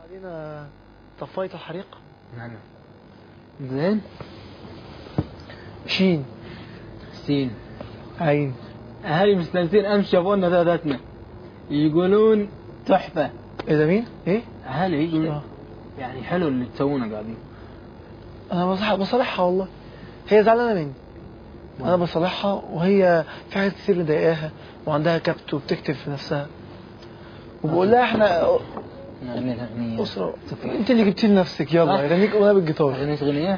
علينا طفاية الحريق نعم زين شين سين عين اهالي مستانسين امس شافونا ثلاثتنا يقولون تحفه ايه ده مين؟ ايه؟ اهالي يقولون آه. يعني حلو اللي تسوونه قاعدين انا بصح بصالحها والله هي زعلانه مني انا بصالحها وهي في حاجات كتير مضايقاها وعندها كبت وبتكتب في نفسها وبقول لها احنا نغني لها اغنيه اسره انت اللي جبتي لنفسك يلا آه. يغنيك اغنيه بالجيتار اغنية اغنيه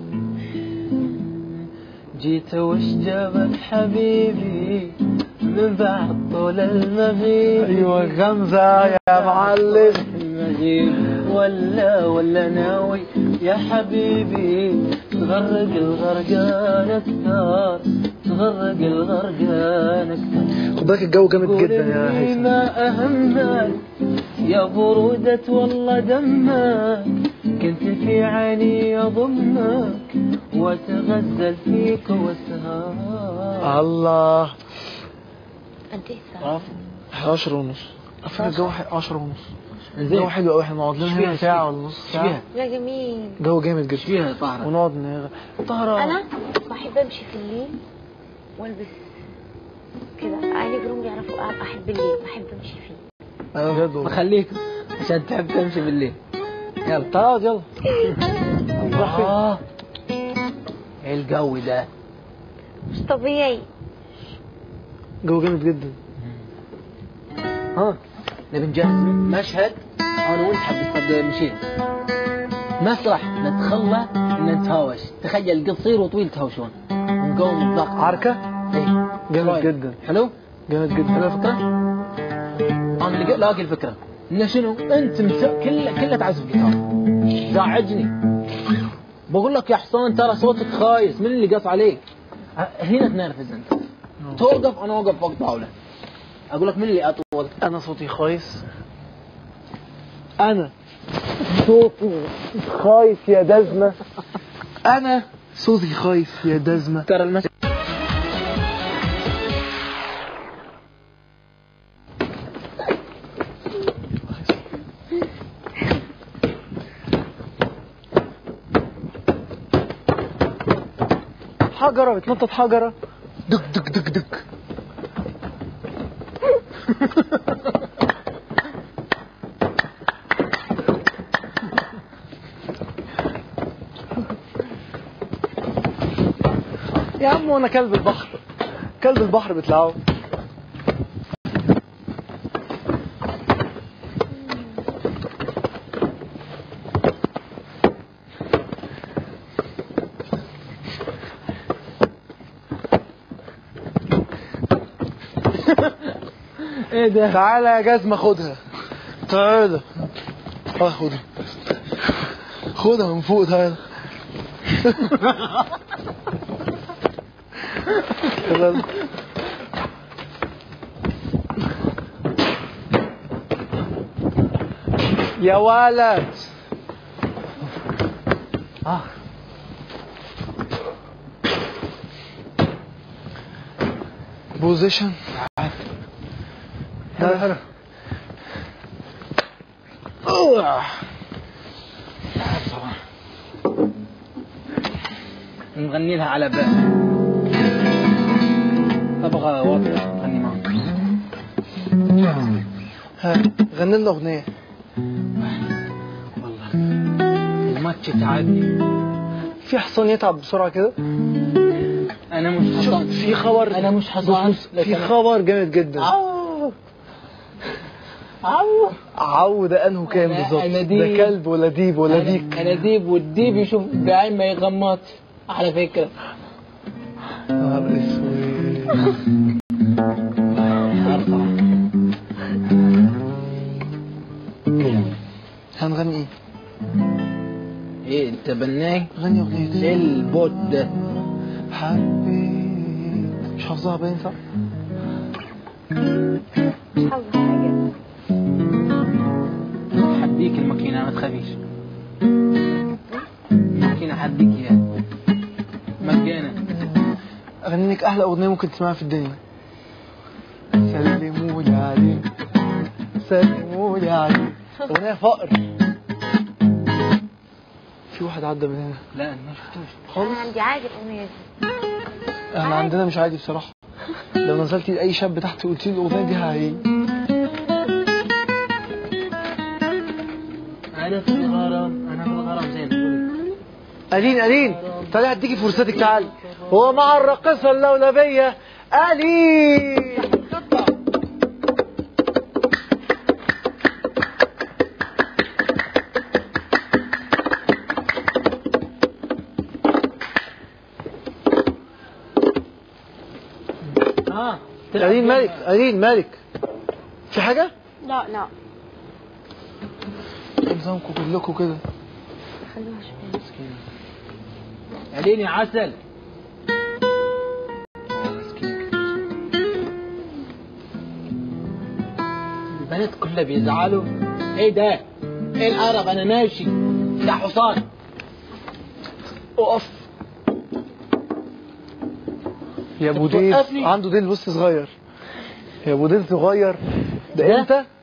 جيت وش جابك حبيبي من بعد طول المغيب ايوه غمزه يا معلم المغيب ولا ولا ناوي يا حبيبي تغرق الغرقان اكثر تغرق الغرقان اكثر خد بالك الجو جامد قول جدا يا إني هيثم ما أهمك يا برودة والله دمك كنت في عيني أضمك وأتغزل فيك وأسهر الله قد ايه الساعة؟ 11 ونص على فكره الجو 10 ونص زين الجو حلو قوي احنا نقعد لنا إيش هنا فيها؟ ساعه ولا نص ايش ساعه فيها؟ لا جميل جو جامد ايش جدا فيها يا طاهرة؟ ونقعد نغ... طهرة انا بحب امشي في الليل والبس كده عيني جروم بيعرفوا أ- احب الليل بحب امشي فيه انا بجد والله بخليك عشان تحب تمشي بالليل يلا تعال يلا نروح فين؟ آه. ايه الجو ده مش طبيعي جو جامد جدا ها نبي نجهز مشهد انا وانت حب قد مشيت مسرح نتخلى ان نتهاوش تخيل قصير وطويل تهاوشون ونقوم الضغط عركة ايه جامد رأيك؟ جدا حلو جامد حلو جدا الفكره انا لقيت لاقي الفكره انه شنو انت مس... كله كله تعزف جيتار زعجني بقول لك يا حسين ترى صوتك خايس من اللي قص عليك ه- هنا تنرفز انت توقف انا اوقف فوق طاوله اقول لك من اللي اطول انا صوتي خايس انا صوتي خايس يا دزمة انا صوتي خايس يا دزمة ترى المشهد حجرة بتنطط حجرة دك دك دك دك يا عم وانا كلب البحر كلب البحر بتلعبه ايه ده تعالى يا جزمة خدها تعالى اه خدها خدها من فوق تعالى يلا. يا ولد اه بوزيشن حلو حلو نغني لها على بال ابغى واطي غني معك ها غني لنا اغنيه والله الماتش تعبني في حصان يتعب بسرعه كده انا مش شوف حصان في خبر انا مش حصان بص بص في خبر جامد جدا عو عو عو ده انه كام أنا- بالظبط أنا ده ديب. كلب ولا ديب ولا أنا- ديك انا ديب والديب يشوف بعين ما يغمط على فكره نهار اسود ارفع هنغني ايه؟ ايه انت بناي غني اغنيه ايه البوت ده حبيت مش حافظها باين صح؟ مش حافظة حاجة حديك الماكينه ما تخافيش الماكينه حديك اياها مجانا اغني لك احلى اغنيه ممكن تسمعها في الدنيا سلموا لي عليه سلموا لي عليه اغنيه فقر في واحد عدى من هنا لا أنا ما شفتوش خالص انا عندي عادي الاغنيه دي احنا عادي. عندنا مش عادي بصراحه لو نزلتي لاي شاب تحت وقلت له الاغنيه دي هي أنا في الغرام أنا في الغرام زين ألين ألين تعالي هديكي فرصتك تعالي هو مع الراقصة اللولبية ألين ها تلعب ألين جيم. مالك ألين مالك في حاجة؟ لا لا نظامكم كلكم كده خلوها شويه عليني عسل البنات كلها بيزعلوا ايه ده ايه القرف انا ماشي ده حصان اقف يا ابو ديل توقفني؟ عنده ديل بص صغير يا ابو ديل صغير ده ده؟ انت